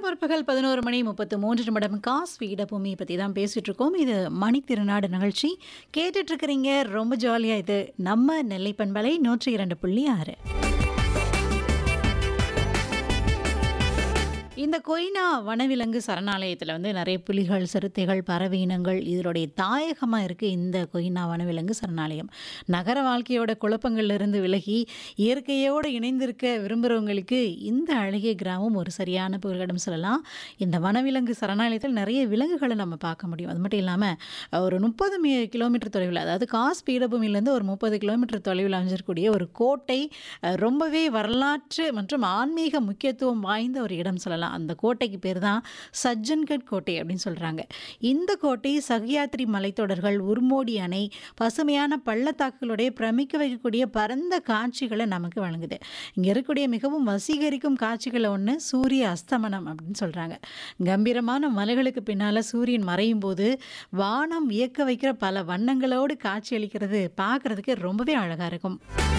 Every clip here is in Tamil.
நேரம் பிற்பகல் பதினோரு மணி முப்பத்து மூன்று நிமிடம் காஸ் வீடபூமி பற்றி தான் பேசிட்டு இருக்கோம் இது மணி திருநாடு நிகழ்ச்சி கேட்டுட்டு இருக்கிறீங்க ரொம்ப ஜாலியாக இது நம்ம நெல்லை பண்பலை நூற்றி இரண்டு புள்ளி ஆறு இந்த கொய்னா வனவிலங்கு சரணாலயத்தில் வந்து நிறைய புலிகள் சிறுத்தைகள் பறவை இனங்கள் இதனுடைய தாயகமாக இருக்குது இந்த கொய்னா வனவிலங்கு சரணாலயம் நகர வாழ்க்கையோட குழப்பங்கள்லேருந்து விலகி இயற்கையோடு இணைந்திருக்க விரும்புகிறவங்களுக்கு இந்த அழகிய கிராமம் ஒரு சரியான புகலிடம் சொல்லலாம் இந்த வனவிலங்கு சரணாலயத்தில் நிறைய விலங்குகளை நம்ம பார்க்க முடியும் அது மட்டும் இல்லாமல் ஒரு முப்பது மீ கிலோமீட்டர் தொலைவில் அதாவது காஸ் பீடபூமியிலேருந்து ஒரு முப்பது கிலோமீட்டர் தொலைவில் அமைஞ்சிருக்கக்கூடிய ஒரு கோட்டை அஹ், ரொம்பவே வரலாற்று மற்றும் ஆன்மீக முக்கியத்துவம் வாய்ந்த ஒரு இடம் சொல்லலாம் அந்த கோட்டைக்கு பேர் தான் சஜ்ஜன்கட் கோட்டை அப்படின்னு சொல்கிறாங்க இந்த கோட்டை சகியாத்ரி மலைத்தொடர்கள் உருமோடி அணை பசுமையான பள்ளத்தாக்குகளுடைய பிரமிக்க வைக்கக்கூடிய பரந்த காட்சிகளை நமக்கு வழங்குது இங்கே இருக்கக்கூடிய மிகவும் வசீகரிக்கும் காட்சிகள் ஒன்று சூரிய அஸ்தமனம் அப்படின்னு சொல்கிறாங்க கம்பீரமான மலைகளுக்கு பின்னால் சூரியன் மறையும் போது வானம் வியக்க வைக்கிற பல வண்ணங்களோடு காட்சியளிக்கிறது பார்க்குறதுக்கு ரொம்பவே அழகாக இருக்கும்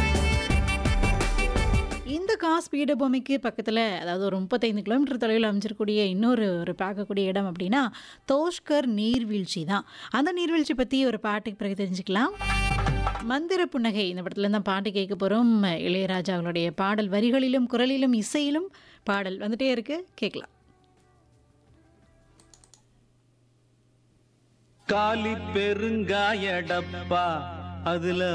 இந்த காஸ் பீடபூமிக்கு பக்கத்தில் அதாவது ஒரு முப்பத்தைந்து கிலோமீட்டர் தொலைவில் அமைஞ்சிருக்கக்கூடிய இன்னொரு ஒரு பார்க்கக்கூடிய இடம் அப்படின்னா தோஷ்கர் நீர்வீழ்ச்சி தான் அந்த நீர்வீழ்ச்சி பற்றி ஒரு பாட்டுக்கு பிறகு தெரிஞ்சுக்கலாம் மந்திர புன்னகை இந்த படத்துல தான் பாட்டு கேட்க போகிறோம் இளையராஜா அவர்களுடைய பாடல் வரிகளிலும் குரலிலும் இசையிலும் பாடல் வந்துட்டே இருக்கு கேட்கலாம் காலி பெருங்காய டப்பா அதுல